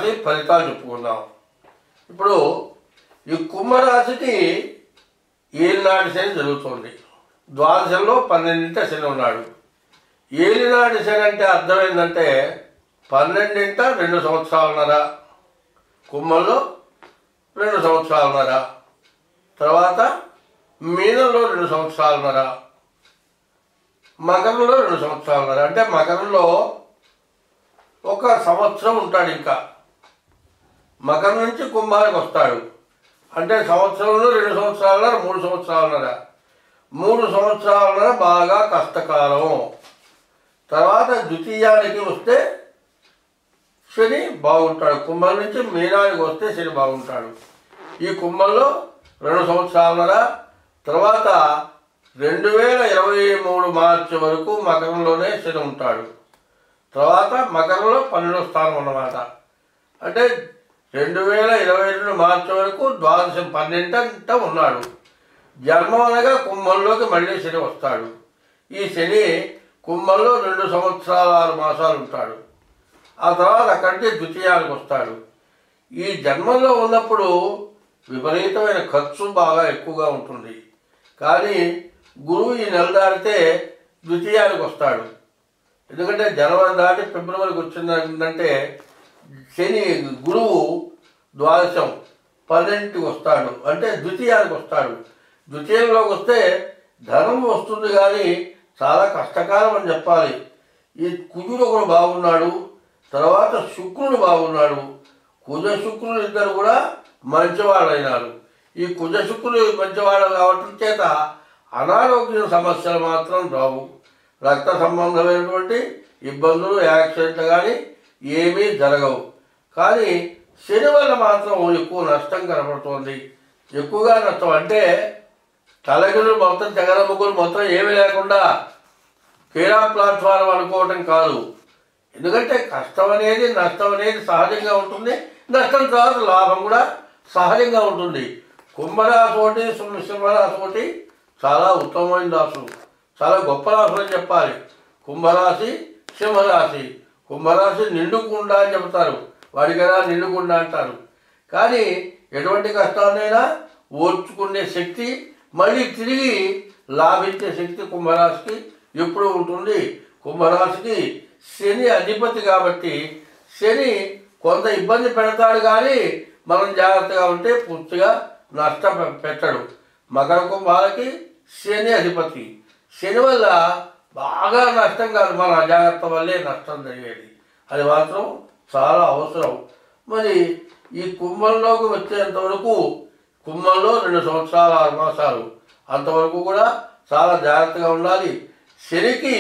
కుంభరాశి ఫలితాలు చెప్పుకుందాం ఇప్పుడు ఈ కుంభరాశికి ఏలినాటి శని జరుగుతుంది ద్వాదశంలో పన్నెండింట శని ఉన్నాడు ఏలినాటి శని అంటే అర్థమైందంటే పన్నెండింట రెండు సంవత్సరాలున్నర కుంభంలో రెండు సంవత్సరాలున్నర తర్వాత మీనంలో రెండు సంవత్సరాలున్నర మకరంలో రెండు సంవత్సరాలున్నర అంటే మకరంలో ఒక సంవత్సరం ఉంటాడు ఇంకా మకరం నుంచి కుంభానికి వస్తాడు అంటే సంవత్సరంలో రెండు సంవత్సరాలున్నర మూడు సంవత్సరాలున్నర మూడు సంవత్సరాలున్నర బాగా కష్టకాలం తర్వాత ద్వితీయానికి వస్తే శని బాగుంటాడు కుంభం నుంచి మీనానికి వస్తే శని బాగుంటాడు ఈ కుంభంలో రెండు సంవత్సరాలున్నర తర్వాత రెండు వేల ఇరవై మూడు మార్చి వరకు మకరంలోనే శని ఉంటాడు తర్వాత మకరంలో పన్నెండో స్థానం ఉన్నమాట అంటే రెండు వేల ఇరవై రెండు మార్చి వరకు ద్వాదశం పన్నెండంట ఉన్నాడు జన్మం అనగా కుంభంలోకి మళ్ళీ శని వస్తాడు ఈ శని కుంభంలో రెండు సంవత్సరాల ఆరు మాసాలు ఉంటాడు ఆ తర్వాత అక్కడి నుంచి ద్వితీయానికి వస్తాడు ఈ జన్మంలో ఉన్నప్పుడు విపరీతమైన ఖర్చు బాగా ఎక్కువగా ఉంటుంది కానీ గురువు ఈ నెల దాటితే ద్వితీయానికి వస్తాడు ఎందుకంటే జనవరి దాటి ఫిబ్రవరికి వచ్చిందంటే శని గురువు ద్వాదశం పన్నెండుకి వస్తాడు అంటే ద్వితీయానికి వస్తాడు ద్వితీయంలోకి వస్తే ధనం వస్తుంది కానీ చాలా కష్టకాలం అని చెప్పాలి ఈ కుజుడు ఒకడు బాగున్నాడు తర్వాత శుక్రుడు బాగున్నాడు కుజ శుక్రుడు ఇద్దరు కూడా మంచివాళ్ళైనారు ఈ కుజ శుక్రుడు మంచివాడు కావటం చేత అనారోగ్య సమస్యలు మాత్రం రావు రక్త సంబంధమైనటువంటి ఇబ్బందులు యాక్సిడెంట్లు కానీ ఏమీ జరగవు కానీ శని వల్ల మాత్రం ఎక్కువ నష్టం కనపడుతోంది ఎక్కువగా నష్టం అంటే తలగిలు మొత్తం తెగల ముగ్గురు మొత్తం ఏమీ లేకుండా క్రీడా ప్లాట్ఫారం అనుకోవటం కాదు ఎందుకంటే కష్టం అనేది నష్టం అనేది సహజంగా ఉంటుంది నష్టం తర్వాత లాభం కూడా సహజంగా ఉంటుంది కుంభరాశి ఒకటి సింహ- సింహరాశి ఒకటి చాలా ఉత్తమమైన రాసులు చాలా గొప్ప రాసులు అని చెప్పాలి కుంభరాశి సింహరాశి కుంభరాశి నిండుకుండా అని చెబుతారు వాడికైనా నిండుకుండా అంటారు కానీ ఎటువంటి కష్టాన్నైనా ఓర్చుకునే శక్తి మళ్ళీ తిరిగి లాభించే శక్తి కుంభరాశికి ఎప్పుడు ఉంటుంది కుంభరాశికి శని అధిపతి కాబట్టి శని కొంత ఇబ్బంది పెడతాడు కానీ మనం జాగ్రత్తగా ఉంటే పూర్తిగా నష్టం పె- పెట్టడు మకర కుంభాలకి శని అధిపతి శని వల్ల బాగా నష్టం కాదు మన అజాగ్రత్త వల్లే నష్టం జరిగేది అది మాత్రం చాలా అవసరం మరి ఈ కుంభంలోకి వచ్చేంత వరకు కుంభంలో రెండు సంవత్సరాలు ఆరు మాసాలు అంతవరకు కూడా చాలా జాగ్రత్తగా ఉండాలి శనికి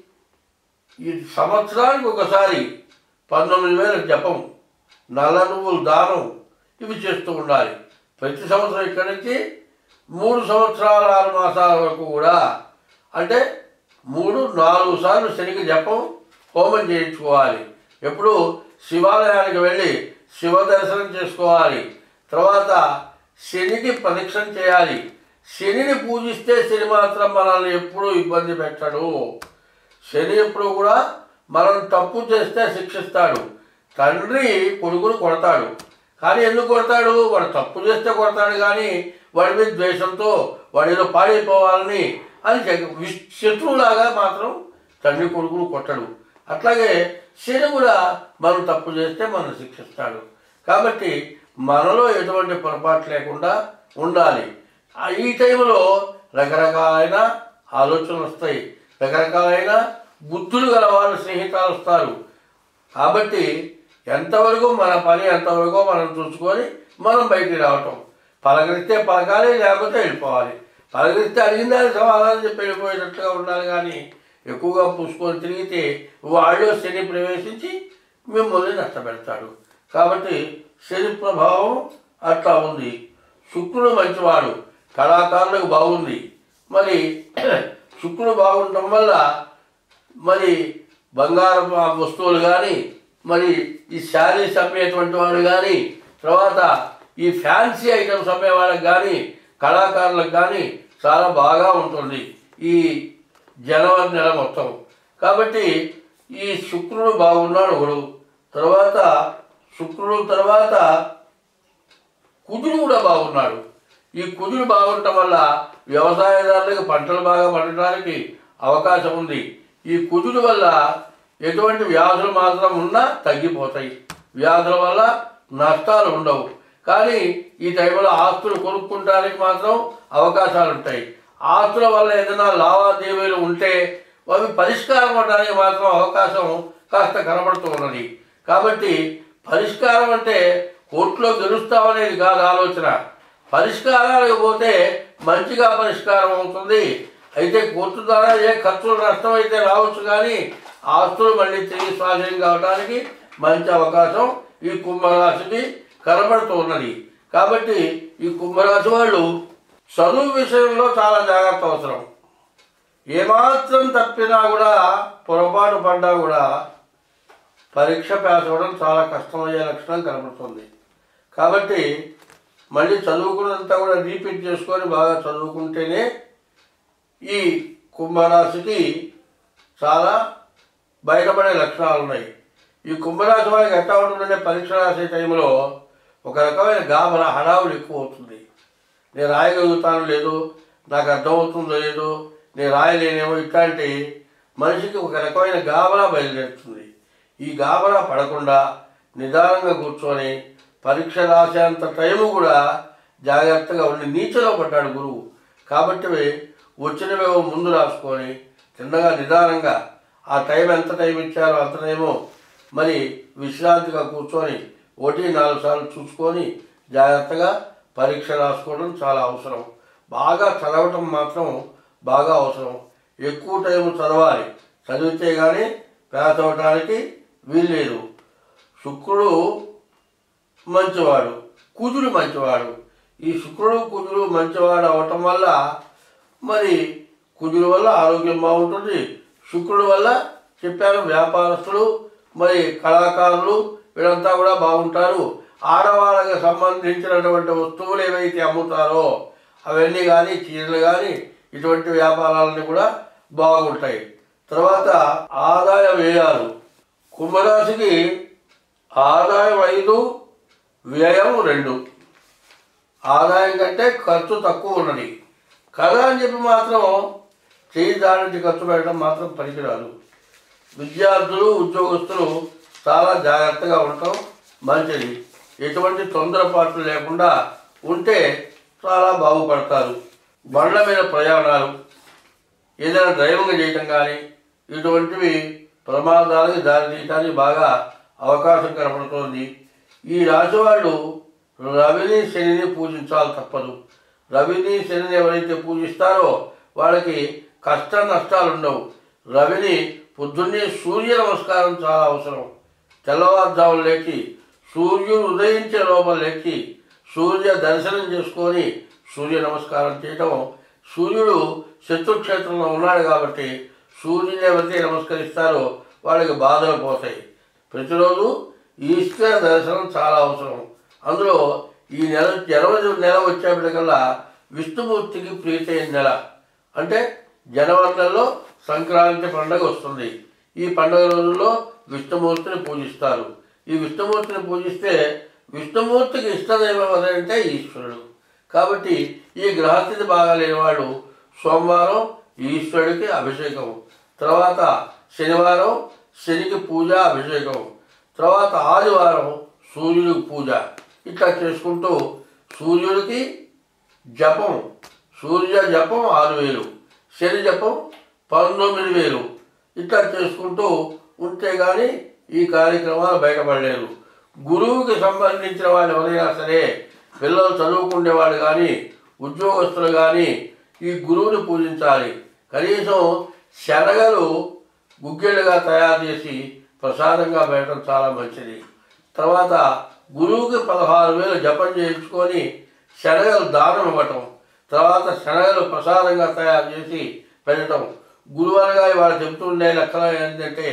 ఈ సంవత్సరానికి ఒకసారి పంతొమ్మిది వేల జపం నల్ల నువ్వులు దానం ఇవి చేస్తూ ఉండాలి ప్రతి సంవత్సరం ఇక్కడి నుంచి మూడు సంవత్సరాల ఆరు మాసాల వరకు కూడా అంటే మూడు నాలుగు సార్లు శనికి జపం హోమం చేయించుకోవాలి ఎప్పుడు శివాలయానికి వెళ్ళి శివ దర్శనం చేసుకోవాలి తర్వాత శనికి ప్రదక్షిణ చేయాలి శనిని పూజిస్తే శని మాత్రం మనల్ని ఎప్పుడూ ఇబ్బంది పెట్టడు శని ఎప్పుడు కూడా మనం తప్పు చేస్తే శిక్షిస్తాడు తండ్రి కొడుకును కొడతాడు కానీ ఎందుకు కొడతాడు వాడు తప్పు చేస్తే కొడతాడు కానీ వాడి మీద ద్వేషంతో వాడు ఏదో పాడైపోవాలని అని జగ- విష్- శత్రువులాగా మాత్రం తండ్రి కొడుకును కొట్టడు అట్లాగే శని కూడా మనం తప్పు చేస్తే మనం శిక్షిస్తాడు కాబట్టి మనలో ఎటువంటి పొరపాటు లేకుండా ఉండాలి ఆ ఈ టైంలో రకరకాలైన ఆలోచనలు వస్తాయి రకరకాలైన బుద్ధులు గల వాళ్ళు స్నేహితాలు వస్తారు కాబట్టి ఎంతవరకు మన పని ఎంతవరకు మనం చూసుకొని మనం బయటికి రావటం పలకరిస్తే పలకాలి లేకపోతే వెళ్ళిపోవాలి పలకరిస్తే అడిగిన దానికి సమాధానం చెప్పి వెళ్ళిపోయేటట్టుగా ఉండాలి కానీ ఎక్కువగా పూసుకొని తిరిగితే వాళ్ళు శని ప్రవేశించి మిమ్మల్ని నష్టపెడతాడు కాబట్టి శని ప్రభావం అట్లా ఉంది శుక్రుడు మంచివాడు కళాకారులకు బాగుంది మరి శుక్రుడు బాగుండటం వల్ల మరి బంగారం ఆ వస్తువులు కానీ మరి ఈ శారీస్ అమ్మేటువంటి వాళ్ళు కానీ తర్వాత ఈ ఫ్యాన్సీ ఐటమ్స్ అమ్మే వాళ్ళకి కానీ కళాకారులకు కానీ చాలా బాగా ఉంటుంది ఈ జనవరి నెల మొత్తం కాబట్టి ఈ శుక్రుడు బాగున్నాడు ఒకడు తర్వాత శుక్రుడు తర్వాత కుజుడు కూడా బాగున్నాడు ఈ కుజుడు బాగుండటం వల్ల వ్యవసాయదారులకు పంటలు బాగా పండటానికి అవకాశం ఉంది ఈ కుజుడు వల్ల ఎటువంటి వ్యాధులు మాత్రం ఉన్నా తగ్గిపోతాయి వ్యాధుల వల్ల నష్టాలు ఉండవు కానీ ఈ టైంలో ఆస్తులు కొనుక్కుంటానికి మాత్రం అవకాశాలు ఉంటాయి ఆస్తుల వల్ల ఏదైనా లావాదేవీలు ఉంటే అవి పరిష్కారం అవడానికి మాత్రం అవకాశం కాస్త కనబడుతూ ఉన్నది కాబట్టి పరిష్కారం అంటే కోర్టులో గెలుస్తామనేది కాదు ఆలోచన పరిష్కారాలకు పోతే మంచిగా పరిష్కారం అవుతుంది అయితే కోర్టు ద్వారా ఏ ఖర్చులు నష్టం అయితే రావచ్చు కానీ ఆస్తులు మళ్ళీ తిరిగి స్వాధీనం కావడానికి మంచి అవకాశం ఈ కుంభరాశికి కనబడుతూ ఉన్నది కాబట్టి ఈ కుంభరాశి వాళ్ళు చదువు విషయంలో చాలా జాగ్రత్త అవసరం ఏమాత్రం తప్పినా కూడా పొరపాటు పడ్డా కూడా పరీక్ష పాస్ అవ్వడం చాలా కష్టమయ్యే లక్షణం కనబడుతుంది కాబట్టి మళ్ళీ చదువుకున్నంతా కూడా రీపీట్ చేసుకొని బాగా చదువుకుంటేనే ఈ కుంభరాశికి చాలా బయటపడే లక్షణాలు ఉన్నాయి ఈ కుంభరాశి వాళ్ళకి ఎట్లా ఉంటుందంటే పరీక్ష రాసే టైంలో ఒక రకమైన గాబర హడావులు ఎక్కువ అవుతుంది నేను రాయగలుగుతాను లేదు నాకు అర్థమవుతుందో లేదో నేను రాయలేనేమో ఇట్లాంటి మనిషికి ఒక రకమైన గాబరా బయలుదేరుతుంది ఈ గాబరా పడకుండా నిదానంగా కూర్చొని పరీక్ష రాసేంత టైము కూడా జాగ్రత్తగా ఉండి నీచలో పడ్డాడు గురువు కాబట్టి వచ్చినవేవో ముందు రాసుకొని చిన్నగా నిదానంగా ఆ టైం ఎంత టైం ఇచ్చారో అంత టైము మరి విశ్రాంతిగా కూర్చొని ఒకటి నాలుగు సార్లు చూసుకొని జాగ్రత్తగా పరీక్ష రాసుకోవడం చాలా అవసరం బాగా చదవటం మాత్రం బాగా అవసరం ఎక్కువ టైం చదవాలి చదివితే కానీ పాస్ అవ్వడానికి వీల్లేదు శుక్రుడు మంచివాడు కుజుడు మంచివాడు ఈ శుక్రుడు కుజుడు మంచివాడు అవటం వల్ల మరి కుజుడు వల్ల ఆరోగ్యం బాగుంటుంది శుక్రుడు వల్ల చెప్పాను వ్యాపారస్తులు మరి కళాకారులు వీళ్ళంతా కూడా బాగుంటారు ఆడవాళ్ళకి సంబంధించినటువంటి వస్తువులు ఏవైతే అమ్ముతారో అవన్నీ కానీ చీరలు కానీ ఇటువంటి వ్యాపారాలన్నీ కూడా బాగుంటాయి తర్వాత ఆదాయ వ్యయాలు కుంభరాశికి ఆదాయం ఐదు వ్యయం రెండు ఆదాయం కంటే ఖర్చు తక్కువ ఉన్నది కదా అని చెప్పి మాత్రం చేయి దానికి ఖర్చు పెట్టడం మాత్రం పనికిరాదు విద్యార్థులు ఉద్యోగస్తులు చాలా జాగ్రత్తగా ఉండటం మంచిది ఎటువంటి తొందరపాట్లు లేకుండా ఉంటే చాలా బాగుపడతారు బండ్ల మీద ప్రయాణాలు ఏదైనా డ్రైవింగ్ చేయటం కానీ ఇటువంటివి ప్రమాదాలకు దారితీయటానికి బాగా అవకాశం కనపడుతోంది ఈ రాశి వాళ్ళు రవిని శనిని పూజించాలి తప్పదు రవిని శనిని ఎవరైతే పూజిస్తారో వాళ్ళకి కష్ట నష్టాలు ఉండవు రవిని పొద్దున్నే సూర్య నమస్కారం చాలా అవసరం తెల్లవారుజామున లేచి సూర్యుడు ఉదయించే లోపల లేచి సూర్య దర్శనం చేసుకొని సూర్య నమస్కారం చేయటం సూర్యుడు శత్రుక్షేత్రంలో ఉన్నాడు కాబట్టి సూర్యుని ఎవరైతే నమస్కరిస్తారో వాళ్ళకి బాధలు పోతాయి ప్రతిరోజు ఈశ్వర దర్శనం చాలా అవసరం అందులో ఈ నెల జనవరి నెల వచ్చేప్పటికల్లా విష్ణుమూర్తికి ప్రీతైన నెల అంటే జనవరి నెలలో సంక్రాంతి పండుగ వస్తుంది ఈ పండుగ రోజుల్లో విష్ణుమూర్తిని పూజిస్తారు ఈ విష్ణుమూర్తిని పూజిస్తే విష్ణుమూర్తికి ఇష్టదైవం అదంటే ఈశ్వరుడు కాబట్టి ఈ గ్రహస్థితి బాగాలేని వాడు సోమవారం ఈశ్వరుడికి అభిషేకం తర్వాత శనివారం శనికి పూజ అభిషేకం తర్వాత ఆదివారం సూర్యుడికి పూజ ఇట్లా చేసుకుంటూ సూర్యుడికి జపం సూర్య జపం ఆరు వేలు శని జపం పంతొమ్మిది వేలు ఇట్లా చేసుకుంటూ ఉంటే కానీ ఈ కార్యక్రమాలు బయటపడలేరు గురువుకి సంబంధించిన వాళ్ళు ఎవరైనా సరే పిల్లలు చదువుకునే వాళ్ళు కానీ ఉద్యోగస్తులు కానీ ఈ గురువుని పూజించాలి కనీసం శనగలు గుగ్గిళ్ళుగా తయారు చేసి ప్రసాదంగా పెట్టడం చాలా మంచిది తర్వాత గురువుకి పదహారు వేలు జపం చేయించుకొని శనగలు దానం ఇవ్వటం తర్వాత శనగలు ప్రసాదంగా తయారు చేసి పెట్టడం గురువు అనగా వాళ్ళు చెప్తుండే లెక్కలు ఏంటంటే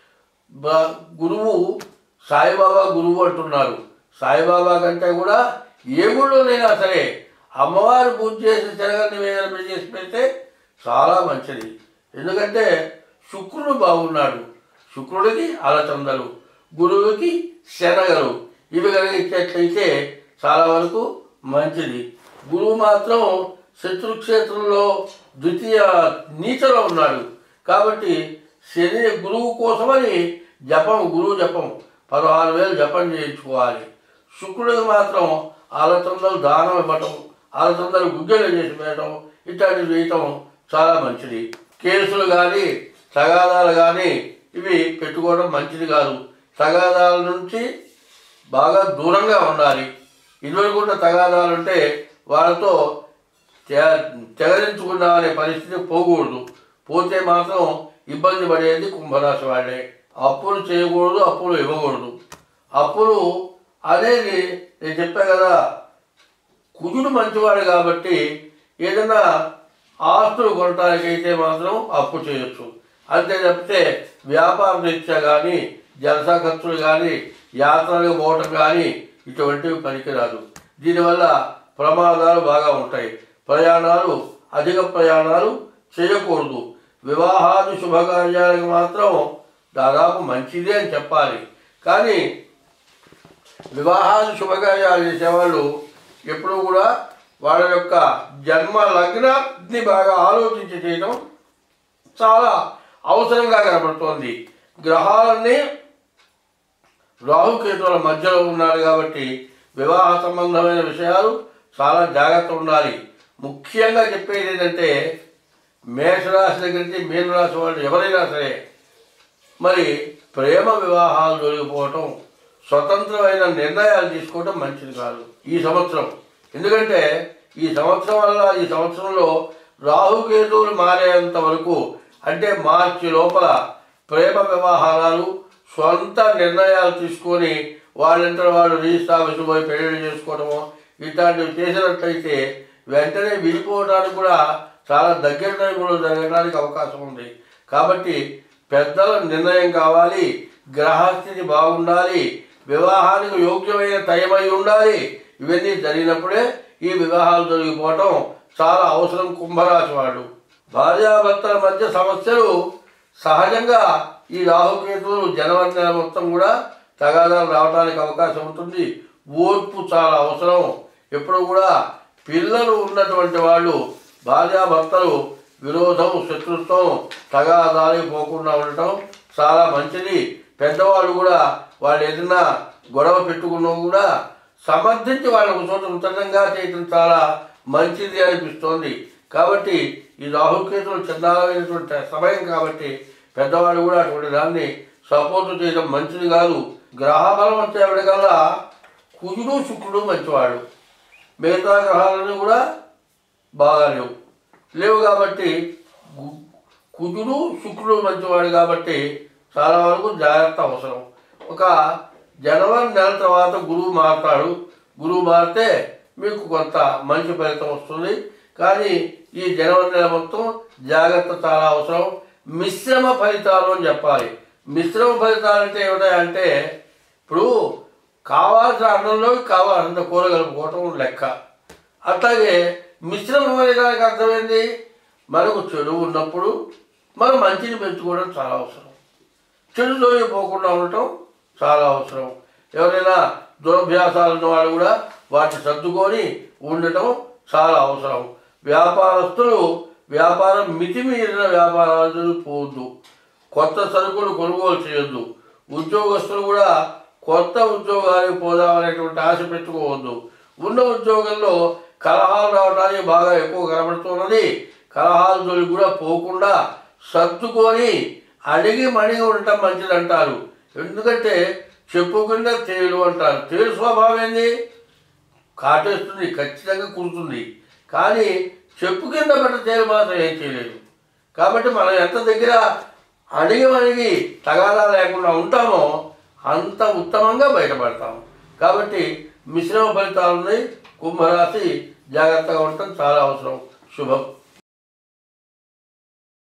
బ- గురువు సాయిబాబా గురువు అంటున్నారు సాయిబాబా కంటే కూడా ఏ గుళ్ళోనైనా సరే అమ్మవారు పూజ చేసి శనగ నివేదన చేసి పెడితే చాలా మంచిది ఎందుకంటే శుక్రుడు బాగున్నాడు శుక్రుడికి అలచందలు గురువుకి శనగలు ఇవి కలిగించేట్లయితే చాలా వరకు మంచిది గురువు మాత్రం శత్రుక్షేత్రంలో ద్వితీయ నీచలో ఉన్నాడు కాబట్టి శని గురువు కోసమని జపం గురువు జపం పదహారు వేలు జపం చేయించుకోవాలి శుక్రుడికి మాత్రం ఆలతొందలు దానం ఇవ్వటం ఆలతొందలు గుగ్గలు చేసి వేయటం ఇట్లాంటివి చేయటం చాలా మంచిది కేసులు కానీ తగాదాలు కానీ ఇవి పెట్టుకోవడం మంచిది కాదు తగాదాల నుంచి బాగా దూరంగా ఉండాలి ఇదివరకు ఉన్న తగాదాలు ఉంటే వాళ్ళతో తె- తెగరించుకున్నామనే పరిస్థితి పోకూడదు పోతే మాత్రం ఇబ్బంది పడేది కుంభరాశి వాళ్ళే అప్పులు చేయకూడదు అప్పులు ఇవ్వకూడదు అప్పులు అనేది నేను చెప్పా కదా కుజుడు మంచివాడు కాబట్టి ఏదైనా ఆస్తులు కొనటానికైతే మాత్రం అప్పు చేయొచ్చు అంతే తప్పితే వ్యాపార రీత్యా కానీ జలసా ఖర్చులు కానీ యాత్రలకు పోవటం కానీ ఇటువంటివి పనికిరాదు దీనివల్ల ప్రమాదాలు బాగా ఉంటాయి ప్రయాణాలు అధిక ప్రయాణాలు చేయకూడదు వివాహాది శుభకార్యాలకు మాత్రం దాదాపు మంచిదే అని చెప్పాలి కానీ వివాహాలు శుభకార్యాలు చేసేవాళ్ళు ఎప్పుడూ కూడా వాళ్ళ యొక్క జన్మ లగ్నాన్ని బాగా ఆలోచించి చేయడం చాలా అవసరంగా కనబడుతోంది గ్రహాలన్నీ రాహుకేతువుల మధ్యలో ఉన్నారు కాబట్టి వివాహ సంబంధమైన విషయాలు చాలా జాగ్రత్త ఉండాలి ముఖ్యంగా చెప్పేది ఏంటంటే మేషరాశి దగ్గర నుంచి మీనరాశి వాళ్ళు ఎవరైనా సరే మరి ప్రేమ వివాహాలు జరిగిపోవటం స్వతంత్రమైన నిర్ణయాలు తీసుకోవటం మంచిది కాదు ఈ సంవత్సరం ఎందుకంటే ఈ సంవత్సరం వల్ల ఈ సంవత్సరంలో రాహుకేతువులు మారేంత వరకు అంటే మార్చి లోపల ప్రేమ వ్యవహారాలు సొంత నిర్ణయాలు తీసుకొని వాళ్ళంతా వాళ్ళు రిజిస్ట్రాఫీసు పోయి పెళ్లి చేసుకోవడము ఇట్లాంటివి చేసినట్లయితే వెంటనే విడిపోవడానికి కూడా చాలా దగ్గర టైంలో జరగడానికి అవకాశం ఉంది కాబట్టి పెద్దల నిర్ణయం కావాలి గ్రహస్థితి బాగుండాలి వివాహానికి యోగ్యమైన టైమై ఉండాలి ఇవన్నీ జరిగినప్పుడే ఈ వివాహాలు జరిగిపోవటం చాలా అవసరం కుంభరాశి వాళ్ళు భార్యాభర్తల మధ్య సమస్యలు సహజంగా ఈ రాహుకేతువులు జనవరి నెల మొత్తం కూడా తగాదాలు రావడానికి అవకాశం ఉంటుంది ఓర్పు చాలా అవసరం ఎప్పుడు కూడా పిల్లలు ఉన్నటువంటి వాళ్ళు భార్యాభర్తలు విరోధం శత్రుత్వం తగాదాలు పోకుండా ఉండటం చాలా మంచిది పెద్దవాళ్ళు కూడా వాళ్ళు ఏదైనా గొడవ పెట్టుకున్నా కూడా సమర్థించి వాళ్ళకు చోట ఉత్తరంగా చేయడం చాలా మంచిది అనిపిస్తోంది కాబట్టి ఈ రాహుకేతులు చందాలమైనటువంటి సమయం కాబట్టి పెద్దవాళ్ళు కూడా అటువంటి దాన్ని సపోర్ట్ చేయడం మంచిది కాదు గ్రహ బలం వచ్చేప్పటికల్లా కుజుడు శుక్రుడు మంచివాడు మిగతా గ్రహాలను కూడా బాగా లేవు లేవు కాబట్టి గు- కుజుడు శుక్రుడు మంచివాడు కాబట్టి చాలా వరకు జాగ్రత్త అవసరం ఒక జనవరి నెల తర్వాత గురువు మారుతాడు గురువు మారితే మీకు కొంత మంచి ఫలితం వస్తుంది కానీ ఈ జనవరి నెల మొత్తం జాగ్రత్త చాలా అవసరం మిశ్రమ ఫలితాలు అని చెప్పాలి మిశ్రమ ఫలితాలు అంటే ఏమిటాయంటే ఇప్పుడు కావాల్సిన అన్నంలో కావాల్సినంత కూర కలుపుకోవటం లెక్క అట్లాగే మిశ్రమం అనే దానికి అర్థమైంది మనకు చెడు ఉన్నప్పుడు మనం మంచిని పెంచుకోవడం చాలా అవసరం చెడు జోలి పోకుండా ఉండటం చాలా అవసరం ఎవరైనా దురభ్యాసాలు ఉన్న వాళ్ళు కూడా వాటిని సర్దుకొని ఉండటం చాలా అవసరం వ్యాపారస్తులు వ్యాపారం మితిమీరిన వ్యాపారాలు పోవద్దు కొత్త సరుకులు కొనుగోలు చేయొద్దు ఉద్యోగస్తులు కూడా కొత్త ఉద్యోగానికి పోదామనేటువంటి ఆశ పెట్టుకోవద్దు ఉన్న ఉద్యోగంలో కలహాలు రావడానికి బాగా ఎక్కువ కనబడుతున్నది కలహాల జోలికి కూడా పోకుండా సర్దుకొని అడిగి మణిగి ఉండటం మంచిది అంటారు ఎందుకంటే చెప్పుకుండా తేలు అంటారు తేలు స్వభావం ఏంది కాటేస్తుంది ఖచ్చితంగా కుడుతుంది కానీ చెప్పు కింద పడ్డ తేలు మాత్రం ఏం చేయలేదు కాబట్టి మనం ఎంత దగ్గర అడిగి అడిగి తగాదా లేకుండా ఉంటామో అంత ఉత్తమంగా బయటపడతాము కాబట్టి మిశ్రమ ఫలితాలు ఉన్నాయి కుంభరాశి జాగ్రత్తగా ఉండటం చాలా అవసరం శుభం